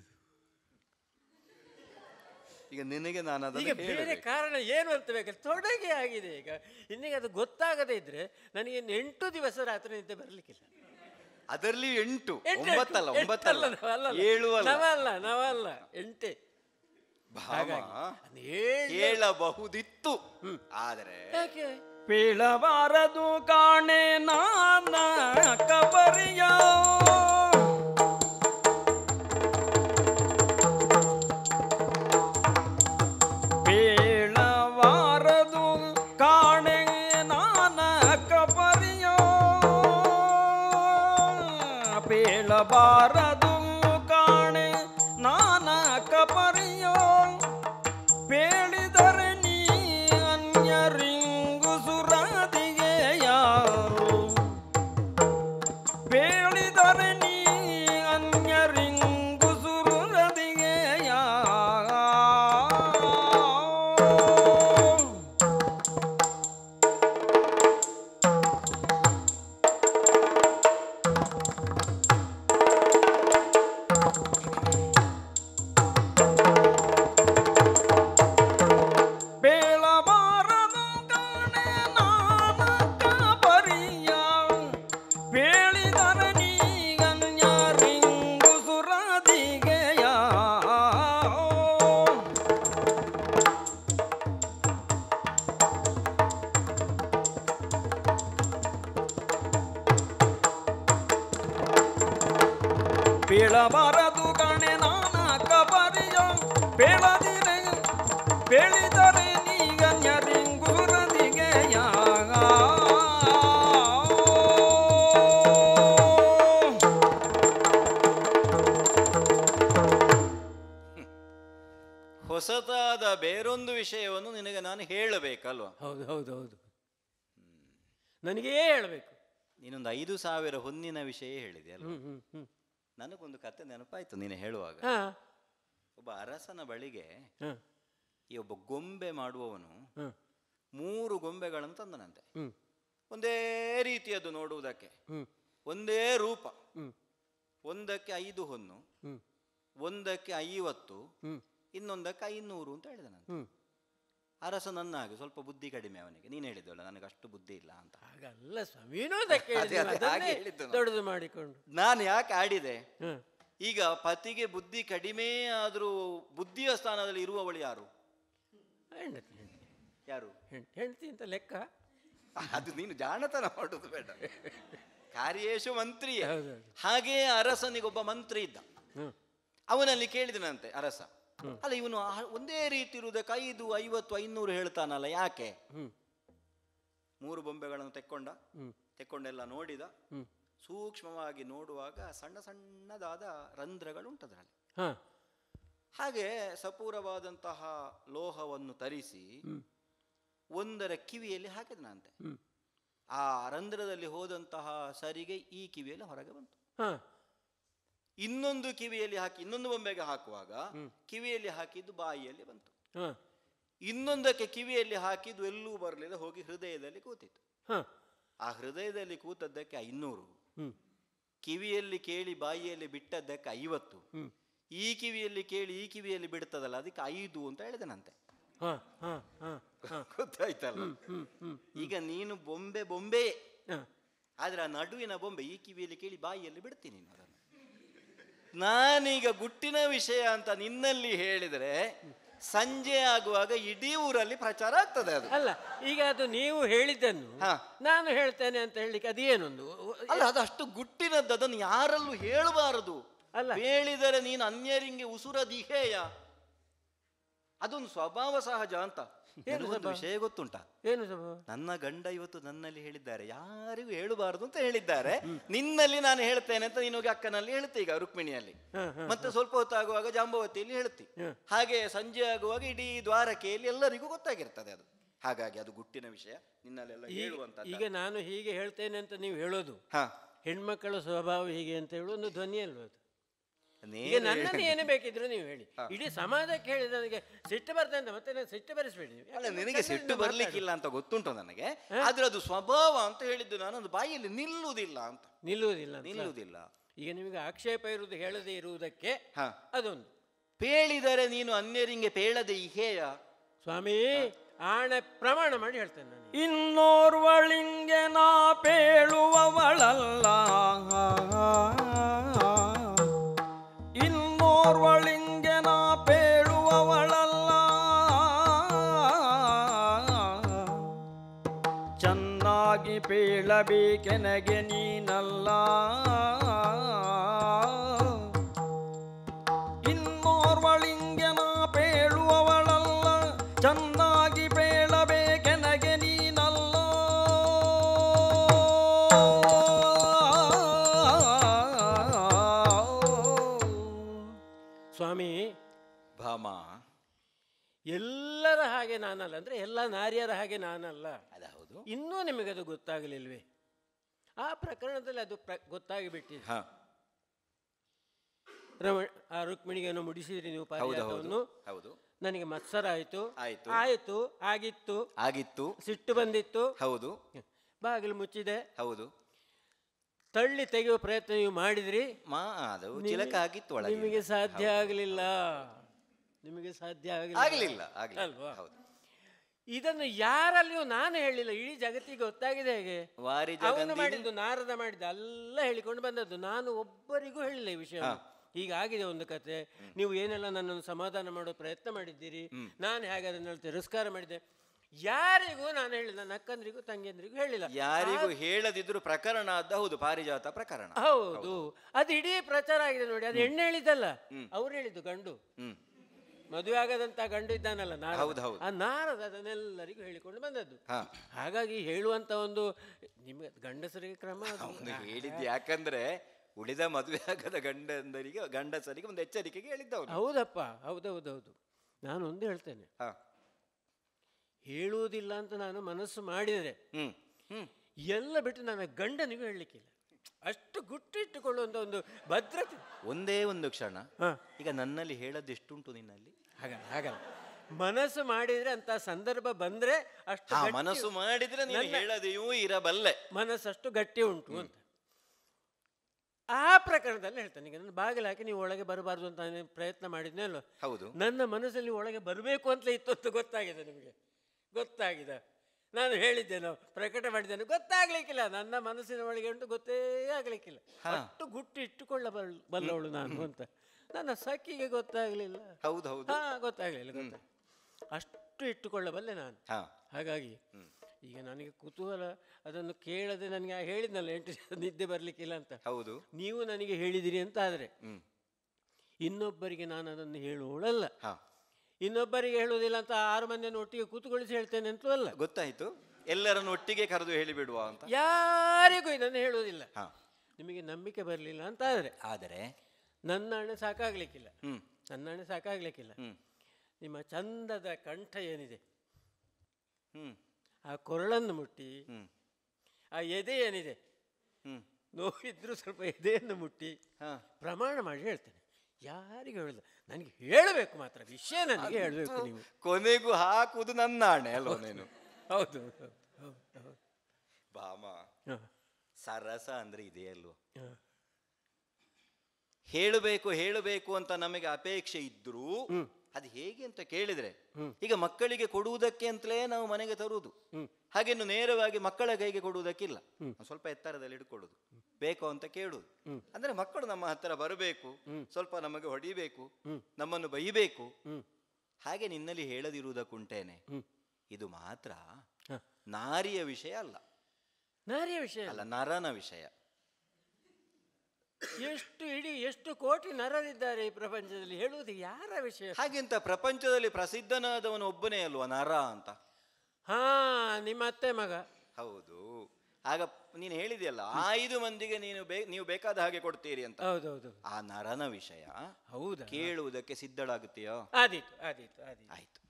Speaker 2: ಈಗ ನಿನಗೆ ನಾನು
Speaker 1: ಈಗ
Speaker 2: ಅದನ್ನು
Speaker 1: ಬೇರೆ
Speaker 2: ಹೇಳಬೇಕು
Speaker 1: ಕಾರಣ ಏನು ಅಂತ ಬೇಕು ತೊಡಗೆ ಆಗಿದೆ ಈಗ ಇನ್ನೀಗ ಅದು ಗೊತ್ತಾಗದೇ ಇದ್ರೆ ನನಗೆ ಇನ್ನು ಎಂಟು ದಿವಸ ರಾತ್ರಿ ನಿದ್ದೆ ಬರಲಿಕ್ಕಿಲ್ಲ
Speaker 2: ಅದರಲ್ಲಿ ಎಂಟು
Speaker 1: ಎಂಟು,
Speaker 2: ಒಂಬತ್ತಲ್ಲ
Speaker 1: ಎಂಟು,
Speaker 2: ಒಂಬತ್ತಲ್ಲ
Speaker 1: ಎಂಟಲ್ಲ, ನಾವಲ್ಲ.
Speaker 2: ಏಳು ಅಲ್ಲ
Speaker 1: ನಾವಲ್ಲ ನಾವಲ್ಲ ಎಂಟೆ
Speaker 2: ಭಾಮ
Speaker 1: ಹಾಗಾಗಿ ಅದು ಏಳು-
Speaker 2: ಕೇಳಬಹುದಿತ್ತು ಆದರೆ
Speaker 1: ಯಾಕೆ
Speaker 3: ಪೀಳಬಾರದು ಕಾಣೆ ನಾನ ಕಬರಿಯ ಪೀಳಬಾರದು ಕಾಣೆ ನಾನ ಕಬರಿಯ ಪೀಳಬಾರದು ಕಾಣೆ ನಾನ ಕಪರಿಯೋ ಪೇಳಿದರೆ ನೀ ಅನ್ಯರಿಂಗು ಸುರಾದಿಗೆ ಯಾರು ಪೇಳಿದರೆ ನೀ ಅನ್ಯರಿಂಗು ಸುರದಿಗೆ ಯಾರು ಹೇಳಬಾರದು ಕಣೆ ನಾನಕ ಪರಿಯ ಬೇಳದಿರೆ ಬೆಳಿದರೆ ನೀಗನ್ಯರಿಂಗುರದಿಗೆಯ
Speaker 2: ಹೊಸತಾದ ಬೇರೊಂದು ವಿಷಯವನ್ನು ನಿನಗೆ ನಾನು ಹೇಳಬೇಕಲ್ವಾ
Speaker 1: ಹೌದು ಹೌದು ಹೌದು ನನಗೇ ಹೇಳಬೇಕು
Speaker 2: ನೀನೊಂದು ಐದು ಸಾವಿರ ಹೊನ್ನಿನ ವಿಷಯ ಹೇಳಿದೆ ಅಲ್ವಾ
Speaker 1: ಹ್ಮ್ ಹ್ಮ್ ಹ್ಮ್
Speaker 2: ನನಗೊಂದು ಕತೆ ನೆನಪಾಯ್ತು ನೀನು ಹೇಳುವಾಗ
Speaker 1: ಹಾ
Speaker 2: ಒಬ್ಬ ಅರಸನ ಬಳಿಗೆ
Speaker 1: ಹಾ
Speaker 2: ಈ ಒಬ್ಬ ಗೊಂಬೆ ಮಾಡುವವನು
Speaker 1: ಹಾ
Speaker 2: ಮೂರು ಗೊಂಬೆಗಳನ್ನು ತಂದನಂತೆ
Speaker 1: ಹ್ಮ್
Speaker 2: ಒಂದೇ ರೀತಿಯದ್ದು ನೋಡುವುದಕ್ಕೆ
Speaker 1: ಹ್ಮ್
Speaker 2: ಒಂದೇ ರೂಪ
Speaker 1: ಹ್ಮ್
Speaker 2: ಒಂದಕ್ಕೆ ಐದು ಹೊನ್ನು
Speaker 1: ಹ್ಮ್
Speaker 2: ಒಂದಕ್ಕೆ ಐವತ್ತು
Speaker 1: ಹ್ಮ್
Speaker 2: ಇನ್ನೊಂದಕ್ಕೆ ಐನೂರು ಅಂತ ಹೇಳಿದನಂತೆ
Speaker 1: ಹ್ಮ್
Speaker 2: ಅರಸ ನನ್ನ ಹಾಗೆ ಸ್ವಲ್ಪ ಬುದ್ಧಿ ಕಡಿಮೆ ಅವನಿಗೆ ನೀನು ಹೇಳಿದ್ದಲ್ಲ ನನಗೆ ಅಷ್ಟು ಬುದ್ಧಿ ಇಲ್ಲ ಅಂತ
Speaker 1: ಹಾಗಲ್ಲ ವಿನೋದಕ್ಕೆ
Speaker 2: ಅದೇ,
Speaker 1: ಹೇಳಿದ್ದು,
Speaker 2: ಅದೇ, ಹಾಗೆ
Speaker 1: ಅದನ್ನೇ
Speaker 2: ಹೇಳಿದ್ದು ನಾನು.
Speaker 1: ದೊಡ್ಡದು ಮಾಡಿಕೊಂಡು
Speaker 2: ನಾನು ಯಾಕೆ ಆಡಿದೆ
Speaker 1: ಹಾ
Speaker 2: ಈಗ ಪತಿಗೆ ಬುದ್ಧಿ ಕಡಿಮೆ ಆದರೂ ಬುದ್ಧಿಯ ಸ್ಥಾನದಲ್ಲಿ ಇರುವವಳು ಯಾರು
Speaker 1: ಹೆಂಡತಿ ಹೆಂಡತಿ
Speaker 2: ಯಾರು
Speaker 1: ಹೆಂಡತಿ ಹೆಂಡತಿ ಅಂತ ಲೆಕ್ಕ
Speaker 2: ಅದು ನೀನು ಜಾಣತನ ಮಾಡೋದು ಬೇಡ ಕಾರ್ಯೇಶು ಮಂತ್ರಿಯೇ
Speaker 1: ಹೌದೌದು
Speaker 2: ಹಾಗೆಯೇ ಅರಸನಿಗೊಬ್ಬ ಮಂತ್ರಿ ಇದ್ದ
Speaker 1: ಹ್ಮ್
Speaker 2: ಅವನಲ್ಲಿ ಕೇಳಿದನಂತೆ ಅರಸ ಅಲ್ಲ ಇವನು ಆ- ಒಂದೇ ರೀತಿ ಇರುವುದಕ್ಕೆ ಐದು ಐವತ್ತು ಐನೂರು ಹೇಳ್ತಾನಲ್ಲ ಯಾಕೆ
Speaker 1: ಹ್ಮ್
Speaker 2: ಮೂರು ಬೊಂಬೆಗಳನ್ನು ತೆಕ್ಕೊಂಡ
Speaker 1: ಹ್ಮ್
Speaker 2: ತೆಕ್ಕೊಂಡೆಲ್ಲ ನೋಡಿದ
Speaker 1: ಹ್ಮ್
Speaker 2: ಸೂಕ್ಷ್ಮವಾಗಿ ನೋಡುವಾಗ ಸಣ್ಣ ಸಣ್ಣದಾದ ರಂಧ್ರಗಳು ಉಂಟದ್ರಲ್ಲಿ
Speaker 1: ಹಾ
Speaker 2: ಹಾಗೆ ಸಪೂರವಾದಂತಹ ಲೋಹವನ್ನು ತರಿಸಿ
Speaker 1: ಹ್ಮ್
Speaker 2: ಒಂದರ ಕಿವಿಯಲ್ಲಿ ಹಾಕಿದನಂತೆ
Speaker 1: ಹ್ಮ್
Speaker 2: ಆ ರಂಧ್ರದಲ್ಲಿ ಹೋದಂತಹ ಸರಿಗೆ ಈ ಕಿವಿಯಲ್ಲಿ ಹೊರಗೆ ಬಂತು
Speaker 1: ಹಾ
Speaker 2: ಇನ್ನೊಂದು ಕಿವಿಯಲ್ಲಿ ಹಾಕಿ ಇನ್ನೊಂದು ಬೊಂಬೆಗೆ ಹಾಕುವಾಗ ಕಿವಿಯಲ್ಲಿ ಹಾಕಿದ್ದು ಬಾಯಿಯಲ್ಲಿ ಬಂತು
Speaker 1: ಹಾ
Speaker 2: ಇನ್ನೊಂದಕ್ಕೆ ಕಿವಿಯಲ್ಲಿ ಹಾಕಿದ್ದು ಎಲ್ಲೂ ಬರಲಿಲ್ಲ ಹೋಗಿ ಹೃದಯದಲ್ಲಿ ಕೂತಿತ್ತು
Speaker 1: ಹಾ
Speaker 2: ಆ ಹೃದಯದಲ್ಲಿ ಕೂತದ್ದಕ್ಕೆ ಐನೂರು
Speaker 1: ಹ್ಮ್
Speaker 2: ಕಿವಿಯಲ್ಲಿ ಕೇಳಿ ಬಾಯಿಯಲ್ಲಿ ಬಿಟ್ಟದ್ದಕ್ಕೆ ಐವತ್ತು
Speaker 1: ಹ್ಮ್
Speaker 2: ಈ ಕಿವಿಯಲ್ಲಿ ಕೇಳಿ ಈ ಕಿವಿಯಲ್ಲಿ ಬಿಡ್ತದಲ್ಲ ಅದಕ್ಕೆ ಐದು ಅಂತ ಹೇಳಿದನಂತೆ
Speaker 1: ಹಾ ಹಾ ಹಾ ಹಾ
Speaker 2: ಗೊತ್ತಾಯ್ತಲ್ಲ
Speaker 1: ಹ್ಮ್ ಹ್ಮ್
Speaker 2: ಈಗ ನೀನು ಬೊಂಬೆ ಬೊಂಬೆಯೇ
Speaker 1: ಹಾ
Speaker 2: ಆದ್ರೆ ಆ ನಡುವಿನ ಬೊಂಬೆ ಈ ಕಿವಿಯಲ್ಲಿ ಕೇಳಿ ಬಾಯಿಯಲ್ಲಿ ಬಿಡ್ತೀನಿ ನೀನು ಅದನ್ನು ನಾನೀಗ ಗುಟ್ಟಿನ ವಿಷಯ ಅಂತ ನಿನ್ನಲ್ಲಿ ಹೇಳಿದರೆ ಸಂಜೆ ಆಗುವಾಗ ಇಡೀ ಊರಲ್ಲಿ ಪ್ರಚಾರ ಆಗ್ತದೆ ಅದು
Speaker 1: ಅಲ್ಲ ಈಗ ಅದು ನೀವು ಹೇಳಿದ್ದನ್ನು
Speaker 2: ಹಾ.
Speaker 1: ನಾನು ಹೇಳ್ತೇನೆ ಅಂತ ಹೇಳಲಿಕ್ಕೆ ಅದೇನೊಂದು
Speaker 2: ಅಲ್ಲ ಅದು ಅಷ್ಟು ಗುಟ್ಟಿನದ್ದು ಅದನ್ನು ಯಾರಲ್ಲೂ ಹೇಳಬಾರದು
Speaker 1: ಅಲ್ಲ.
Speaker 2: ಹೇಳಿದರೆ ನೀನು ಅನ್ಯರಿಂಗೆ ಉಸುರದಿಹೇಯ ಅದೊಂದು ಸ್ವಭಾವ ಸಹಜ ಅಂತ
Speaker 1: ಏನು
Speaker 2: ಒಂದು
Speaker 1: ಸ್ವಭಾವ?
Speaker 2: ವಿಷಯ ಗೊತ್ತುಂಟಾ
Speaker 1: ಏನು ಸ್ವಭಾವ
Speaker 2: ನನ್ನ ಗಂಡ ಇವತ್ತು ನನ್ನಲ್ಲಿ ಹೇಳಿದ್ದಾರೆ ಯಾರಿಗೂ ಹೇಳಬಾರದು ಅಂತ ಹೇಳಿದ್ದಾರೆ ನಿನ್ನಲ್ಲಿ ನಾನು ಹೇಳ್ತೇನೆ ಅಂತ ನೀನು ಹೋಗಿ ಅಕ್ಕನಲ್ಲಿ ಹೇಳ್ತೆ ಈಗ ರುಕ್ಮಿಣಿಯಲ್ಲಿ
Speaker 1: ಹಾ, ಹಾ,
Speaker 2: ಮತ್ತೆ ಸ್ವಲ್ಪ ಹೊತ್ತಾಗುವಾಗ ಜಾಂಬವತಿಯಲ್ಲಿ ಹೇಳ್ತಿ
Speaker 1: ಹಾ.
Speaker 2: ಹಾಗೆ ಸಂಜೆ ಆಗುವಾಗ ಇಡೀ ದ್ವಾರಕೆಯಲ್ಲಿ ಎಲ್ಲರಿಗೂ ಗೊತ್ತಾಗಿರ್ತದೆ ಅದು ಹಾಗಾಗಿ ಅದು ಗುಟ್ಟಿನ ವಿಷಯ ನಿನ್ನಲ್ಲೆಲ್ಲ
Speaker 1: ಈಗ
Speaker 2: ಹೇಳುವಂತ
Speaker 1: ಈಗ ನಾನು ಹೀಗೆ ಹೇಳ್ತೇನೆ ಅಂತ ನೀವು ಹೇಳೋದು
Speaker 2: ಹಾ
Speaker 1: ಹೆಣ್ಮಕ್ಕಳ ಸ್ವಭಾವ ಹೀಗೆ ಅಂತ ಹೇಳುವ ಒಂದು ಧ್ವನಿ ಅಲ್ವ ಅದು ಈಗ
Speaker 2: ನೇರ
Speaker 1: ನನ್ನನ್ನು ಏನು ಬೇಕಿದ್ರು ನೀವು ಹೇಳಿ ಇಡೀ ಸಮಾಜಕ್ಕೆ ಹೇಳಿ ನನಗೆ ಸಿಟ್ಟು ಬರ್ತದೆ ಅಂತ ಮತ್ತೆ ನಾನು ಸಿಟ್ಟು ಬರಿಸ್ಬೇಡಿ ನೀವು.
Speaker 2: ಅಲ್ಲ
Speaker 1: ಯಾಕಂದ್ರೆ
Speaker 2: ನಿನಗೆ
Speaker 1: ಚೆನ್ನಾಗಿ
Speaker 2: ಸಿಟ್ಟು
Speaker 1: ಮಾತಾಡು.
Speaker 2: ಬರ್ಲಿಕ್ಕಿಲ್ಲ ಅಂತ ಗೊತ್ತುಂಟು ನನಗೆ ಆದ್ರೆ ಅದು ಸ್ವಭಾವ ಅಂತ ಹೇಳಿದ್ದು ನಾನು ಅದು ಬಾಯಿಯಲ್ಲಿ ನಿಲ್ಲುವುದಿಲ್ಲ ಅಂತ
Speaker 1: ನಿಲ್ಲುವುದಿಲ್ಲ ಅಂತ.
Speaker 2: ನಿಲ್ಲುವುದಿಲ್ಲ
Speaker 1: ಈಗ ನಿಮಗೆ ಆಕ್ಷೇಪ ಇರುವುದು ಹೇಳದೇ ಇರುವುದಕ್ಕೆ
Speaker 2: ಹಾ
Speaker 1: ಅದೊಂದು
Speaker 2: ಪೇಳಿದರೆ ನೀನು ಅನ್ಯರಿಂಗೆ ಪೇಳದೆ ಇಹೇಯ
Speaker 1: ಸ್ವಾಮಿ ಆಣೆ ಪ್ರಮಾಣ ಮಾಡಿ ಹೇಳ್ತೇನೆ ನಾನು
Speaker 3: ಇನ್ನೋರ್ವಳಿಂಗೆ ನಾ ಪೇಳುವವಳಲ್ಲ ಇನ್ನೋರ್ವಳಿಂಗೆ ನಾ ಪೇಳುವವಳಲ್ಲ ಚೆನ್ನಾಗಿ ಪೇಳಬೇಕೆನಗೆ ನೀನಲ್ಲ ಇನ್ನೋರ್ವಳಿಂಗೆ ನಾ ಪೇಳುವವಳಲ್ಲ ಚೆನ್ನಾಗಿ ಪೇಳಬೇಕೆನಗೆ ನೀನಲ್ಲ
Speaker 1: ಸ್ವಾಮಿ
Speaker 2: ಭಾಮ
Speaker 1: ಎಲ್ಲರ ಹಾಗೆ ನಾನಲ್ಲ ಅಂದ್ರೆ ಎಲ್ಲ ನಾರಿಯರ ಹಾಗೆ ನಾನಲ್ಲ
Speaker 2: ಅದ ಹೌದು
Speaker 1: ಇನ್ನೂ ನಿಮಗದು ಗೊತ್ತಾಗಲಿಲ್ವೇ ಆ ಪ್ರಕರಣದಲ್ಲಿ ಅದು ಪ್ರ ಗೊತ್ತಾಗಿಬಿಟ್ಟಿದೆ
Speaker 2: ಹಾ
Speaker 1: ರಮ ಆ ರುಕ್ಮಿಣಿಗೆಯನ್ನು ಮುಡಿಸಿದ್ರಿ ನೀವು
Speaker 2: ಹೌದು ಹೌದು
Speaker 1: ಪಾರಿಜಾತವನ್ನು
Speaker 2: ಹೌದು
Speaker 1: ನನಗೆ ಮತ್ಸರ ಆಯ್ತು
Speaker 2: ಆಯ್ತು.
Speaker 1: ಆಯ್ತು ಆಗಿತ್ತು
Speaker 2: ಆಗಿತ್ತು
Speaker 1: ಸಿಟ್ಟು ಬಂದಿತ್ತು
Speaker 2: ಹೌದು
Speaker 1: ಬಾಗಿಲು ಮುಚ್ಚಿದೆ
Speaker 2: ಹೌದು
Speaker 1: ತಳ್ಳಿ ತೆಗೆಯುವ ಪ್ರಯತ್ನ ನೀವು ಮಾಡಿದ್ರಿ
Speaker 2: ಮಾ ಅದು ಚಿಲಕ ಆಗಿತ್ತು ಒಳಗೆ
Speaker 1: ನಿಮಗೆ ಸಾಧ್ಯ ಆಗಲಿಲ್ಲ ನಿಮಗೆ ಸಾಧ್ಯ ಆಗಲಿಲ್ಲ
Speaker 2: ಆಗ್ಲಿಲ್ಲ ಆಗ್ಲಿಲ್ಲ
Speaker 1: ಅಲ್ವಾ
Speaker 2: ಹೌದು
Speaker 1: ಇದನ್ನು ಯಾರಲ್ಲಿಯೂ ನಾನು ಹೇಳಿಲ್ಲ ಇಡೀ ಜಗತ್ತಿಗೆ ಗೊತ್ತಾಗಿದೆ ಹೇಗೆ
Speaker 2: ವಾರಿ
Speaker 1: ಅವನು
Speaker 2: ಜಗಂದಿನಿ
Speaker 1: ಮಾಡಿದ್ದು ನಾರದ ಮಾಡಿದ್ದು ಎಲ್ಲ ಹೇಳಿಕೊಂಡು ಬಂದದ್ದು ನಾನು ಒಬ್ಬರಿಗೂ ಹೇಳಿಲ್ಲ ಈ ವಿಷಯ ಹೀಗಾಗಿದೆ ಒಂದು ಕತೆ ನೀವು ಏನೆಲ್ಲ ನನ್ನನ್ನು ಸಮಾಧಾನ ಮಾಡೋ ಪ್ರಯತ್ನ ಮಾಡಿದ್ದೀರಿ ನಾನು ಹೇಗೆ ಅದನ್ನೆಲ್ಲ ತಿರಸ್ಕಾರ ಮಾಡಿದೆ ಯಾರಿಗೂ ನಾನು ಹೇಳಿಲ್ಲ ನನ್ನ ಅಕ್ಕಂದ್ರಿಗೂ ತಂಗಿಯಂದ್ರಿಗೂ ಹೇಳಿಲ್ಲ
Speaker 2: ಯಾರಿಗೂ ಹೇಳದಿದ್ರು ಪ್ರಕರಣ ಅದ ಹೌದು ಪಾರಿಜಾತ ಪ್ರಕರಣ
Speaker 1: ಹೌದು ಅದು ಇಡೀ ಪ್ರಚಾರ ಆಗಿದೆ ನೋಡಿ ಅದು ಹೆಣ್ಣು ಹೇಳಿದ್ದಲ್ಲ ಅವ್ರು ಹೇಳಿದ್ದು ಗಂಡು
Speaker 2: ಹ್ಮ್
Speaker 1: ಮದುವೆ ಆಗದಂತ ಗಂಡು ಇದ್ದಾನಲ್ಲ ನಾರದ
Speaker 2: ಹೌದು, ಹೌದು.
Speaker 1: ಆ ನಾರದ ಅದನ್ನೆಲ್ಲರಿಗೂ ಹೇಳಿಕೊಂಡು ಬಂದದ್ದು
Speaker 2: ಹಾ
Speaker 1: ಹಾಗಾಗಿ ಹೇಳುವಂತ ಒಂದು ನಿಮಗೆ ಗಂಡಸರಿಗೆ ಕ್ರಮ ಅದು.
Speaker 2: ಅವನು ಹೇಳಿದ್ದು ಯಾಕಂದ್ರೆ ಉಳಿದ ಮದುವೆ ಆಗದ ಗಂಡಂದರಿಗೆ ಗಂಡಸರಿಗೆ ಒಂದು ಎಚ್ಚರಿಕೆಗೆ ಹೇಳಿದ್ದವನು
Speaker 1: ಹೌದಪ್ಪ ಹೌದೌದೌದು ನಾನು ಒಂದು ಹೇಳ್ತೇನೆ
Speaker 2: ಹಾ
Speaker 1: ಹೇಳುವುದಿಲ್ಲ ಅಂತ ನಾನು ಮನಸ್ಸು ಮಾಡಿದರೆ
Speaker 2: ಹ್ಮ್ ಹ್ಮ್
Speaker 1: ಎಲ್ಲ ಬಿಟ್ಟು ನನ್ನ ಗಂಡನಿಗೂ ಹೇಳಲಿಕ್ಕಿಲ್ಲ ಅಷ್ಟು ಗುಟ್ಟಿಟ್ಟುಕೊಳ್ಳುವಂತ ಒಂದು ಭದ್ರತೆ
Speaker 2: ಒಂದೇ ಒಂದು ಕ್ಷಣ
Speaker 1: ಹಾ
Speaker 2: ಈಗ ನನ್ನಲ್ಲಿ ಹೇಳದೆಷ್ಟುಂಟು ನಿನ್ನಲ್ಲಿ
Speaker 1: ಹಾಗಲ್ಲ ಹಾಗಲ್ಲ ಮನಸ್ಸು ಮಾಡಿದ್ರೆ ಅಂತ ಸಂದರ್ಭ ಬಂದ್ರೆ ಅಷ್ಟು
Speaker 2: ಹಾ
Speaker 1: ಗಟ್ಟಿ-
Speaker 2: ಮನಸ್ಸು ಮಾಡಿದ್ರೆ ನೀನು
Speaker 1: ನನ್ನ-
Speaker 2: ಹೇಳದೆಯೂ ಇರಬಲ್ಲೆ
Speaker 1: ಮನಸ್ಸಷ್ಟು ಗಟ್ಟಿ ಉಂಟು ಅಂತ ಆ ಪ್ರಕರಣದಲ್ಲಿ ಹೇಳ್ತಾನೆ ಈಗ ನನ್ನ ಬಾಗಿಲು ಹಾಕಿ ನೀವು ಒಳಗೆ ಬರಬಾರ್ದು ಅಂತ ನಾನು ಪ್ರಯತ್ನ ಮಾಡಿದ್ನೇ ಅಲ್ವ
Speaker 2: ಹೌದು
Speaker 1: ನನ್ನ ಮನಸ್ಸಲ್ಲಿ ಒಳಗೆ ಬರಬೇಕು ಅಂತಲೇ ಇತ್ತು ಅಂತ ಗೊತ್ತಾಗಿದೆ ನಿಮಗೆ ಗೊತ್ತಾಗಿದೆ ನಾನು ಹೇಳಿದ್ದೇನೋ ಪ್ರಕಟ ಮಾಡಿದ್ದೇನೆ ಗೊತ್ತಾಗ್ಲಿಕ್ಕಿಲ್ಲ ನನ್ನ ಮನಸ್ಸಿನ ಒಳಗೆ ಉಂಟು ಗೊತ್ತೇ ಆಗ್ಲಿಕ್ಕಿಲ್ಲ
Speaker 2: ಹಾ.
Speaker 1: ಅಷ್ಟು ಗುಟ್ಟು ಇಟ್ಟುಕೊಳ್ಳಬಲ್ ಬಲ್ಲವಳು ನಾನು ಅಂತ ನನ್ನ ಸಖಿಗೆ ಗೊತ್ತಾಗ್ಲಿಲ್ಲ
Speaker 2: ಹೌದು ಹೌದು
Speaker 1: ಹಾ ಗೊತ್ತಾಗ್ಲಿಲ್ಲ ಗೊತ್ತಾಗ ಅಷ್ಟು ಇಟ್ಟುಕೊಳ್ಳಬಲ್ಲೆ ನಾನು
Speaker 2: ಹಾ
Speaker 1: ಹಾಗಾಗಿ ಈಗ ನನಗೆ ಕುತೂಹಲ ಅದನ್ನು ಕೇಳದೆ ನನಗೆ ಆ ಹೇಳಿದ್ನಲ್ಲ ಎಂಟು ದಿವಸ ನಿದ್ದೆ ಬರಲಿಕ್ಕಿಲ್ಲ ಅಂತ
Speaker 2: ಹೌದು
Speaker 1: ನೀವು ನನಗೆ ಹೇಳಿದಿರಿ ಅಂತ ಆದರೆ
Speaker 2: ಹ್ಮ್
Speaker 1: ಇನ್ನೊಬ್ಬರಿಗೆ ನಾನು ಅದನ್ನು ಹೇಳುವಳಲ್ಲ
Speaker 2: ಹಾ
Speaker 1: ಇನ್ನೊಬ್ಬರಿಗೆ ಹೇಳುವುದಿಲ್ಲ ಅಂತ ಆರು ಮಂದಿಯನ್ನು ಒಟ್ಟಿಗೆ ಕೂತ್ಕೊಳಿಸಿ ಹೇಳ್ತೇನೆ ಅಂತಲೂ ಅಲ್ಲ
Speaker 2: ಗೊತ್ತಾಯ್ತು ಎಲ್ಲರನ್ನು ಒಟ್ಟಿಗೆ ಕರೆದು ಹೇಳಿಬಿಡುವ ಅಂತ
Speaker 1: ಯಾರಿಗೂ ಇದನ್ನು ಹೇಳುವುದಿಲ್ಲ
Speaker 2: ಹಾ
Speaker 1: ನಿಮಗೆ ನಂಬಿಕೆ ಬರಲಿಲ್ಲ ಅಂತ ಆದರೆ
Speaker 2: ಆದರೆ
Speaker 1: ನನ್ನ ಹಣೆ ಸಾಕಾಗ್ಲಿಕ್ಕಿಲ್ಲ
Speaker 2: ಹ್ಮ್
Speaker 1: ನನ್ನ ಹಣೆ ಸಾಕಾಗ್ಲಿಕ್ಕಿಲ್ಲ
Speaker 2: ಹ್ಮ್
Speaker 1: ನಿಮ್ಮ ಚಂದದ ಕಂಠ ಏನಿದೆ
Speaker 2: ಹ್ಮ್
Speaker 1: ಆ ಕೊರಳನ್ನು ಮುಟ್ಟಿ
Speaker 2: ಹ್ಮ್
Speaker 1: ಆ ಎದೆ ಏನಿದೆ
Speaker 2: ಹ್ಮ್
Speaker 1: ನೋವಿದ್ರು ಸ್ವಲ್ಪ ಎದೆಯನ್ನು ಮುಟ್ಟಿ
Speaker 2: ಹಾ
Speaker 1: ಪ್ರಮಾಣ ಮಾಡಿ ಹೇಳ್ತೇನೆ ಯಾರಿಗೂ ಹೇಳಿಲ್ಲ ನನಗೆ ಹೇಳಬೇಕು ಮಾತ್ರ ವಿಷಯ ನನಗೆ ಹೇಳಬೇಕು ನೀವು
Speaker 2: ಕೊನೆಗೂ ಹಾಕುವುದು ನನ್ನ ಆಣೆ ಅಲ್ವ ನೀನು
Speaker 1: ಹೌದು ಹೌದು ಹೌದು ಹೌದು
Speaker 2: ಬಾಮ
Speaker 1: ಹಾ,
Speaker 2: ಸರಸ ಅಂದ್ರೆ ಇದೆ ಅಲ್ವ
Speaker 1: ಹಾ.
Speaker 2: ಹೇಳಬೇಕು ಹೇಳಬೇಕು ಅಂತ ನಮಗೆ ಅಪೇಕ್ಷೆ ಇದ್ರೂ ಅದು ಹೇಗೆ ಅಂತ ಕೇಳಿದ್ರೆ ಈಗ ಮಕ್ಕಳಿಗೆ ಕೊಡುವುದಕ್ಕೆ ಅಂತಲೇ ನಾವು ಮನೆಗೆ ತರುವುದು ಹಾಗೆನ್ನು ನೇರವಾಗಿ ಮಕ್ಕಳ ಕೈಗೆ ಕೊಡುವುದಕ್ಕಿಲ್ಲ ಒಂದ್ ಸ್ವಲ್ಪ ಎತ್ತರದಲ್ಲಿ ಇಟ್ಕೊಳ್ಳುದು ಬೇಕು ಅಂತ ಕೇಳುದು ಅಂದ್ರೆ ಮಕ್ಕಳು ನಮ್ಮ ಹತ್ತಿರ ಬರಬೇಕು ಸ್ವಲ್ಪ ನಮಗೆ ಹೊಡಿಬೇಕು ನಮ್ಮನ್ನು ಬೈಬೇಕು ಹಾಗೆ ನಿನ್ನಲ್ಲಿ ಹೇಳದಿರುವುದಕ್ಕುಂಟೇನೆ ಇದು ಮಾತ್ರ
Speaker 1: ಹ.
Speaker 2: ನಾರಿಯ ವಿಷಯ ಅಲ್ಲ
Speaker 1: ನಾರಿಯ ವಿಷಯ
Speaker 2: ಅಲ್ಲ ನರನ ವಿಷಯ
Speaker 1: ಎಷ್ಟು ಇಡೀ ಎಷ್ಟು ಕೋಟಿ ನರರಿದ್ದಾರೆ ಈ ಪ್ರಪಂಚದಲ್ಲಿ ಹೇಳುವುದು ಯಾರ ವಿಷಯ
Speaker 2: ಹಾಗೆಂತ ಪ್ರಪಂಚದಲ್ಲಿ ಪ್ರಸಿದ್ಧನಾದವನು ಒಬ್ಬನೇ ಅಲ್ವಾ ನರ ಅಂತ
Speaker 1: ಹಾ ನಿಮ್ಮ ಅತ್ತೆ ಮಗ
Speaker 2: ಹೌದು ಆಗ ನೀನು ಹೇಳಿದೆಯಲ್ಲ ಆ ಐದು ಮಂದಿಗೆ ನೀನು ಬೇ ನೀವು ಬೇಕಾದ ಹಾಗೆ ಕೊಡ್ತೀರಿ ಅಂತ
Speaker 1: ಹೌದೌದು
Speaker 2: ಆ ನರನ ವಿಷಯ
Speaker 1: ಹೌದಾ
Speaker 2: ಕೇಳುವುದಕ್ಕೆ ಸಿದ್ಧಳಾಗುತ್ತೀಯೋ
Speaker 1: ಆದೀತು ಆದೀತು ಆದೀತು
Speaker 2: ಆಯ್ತು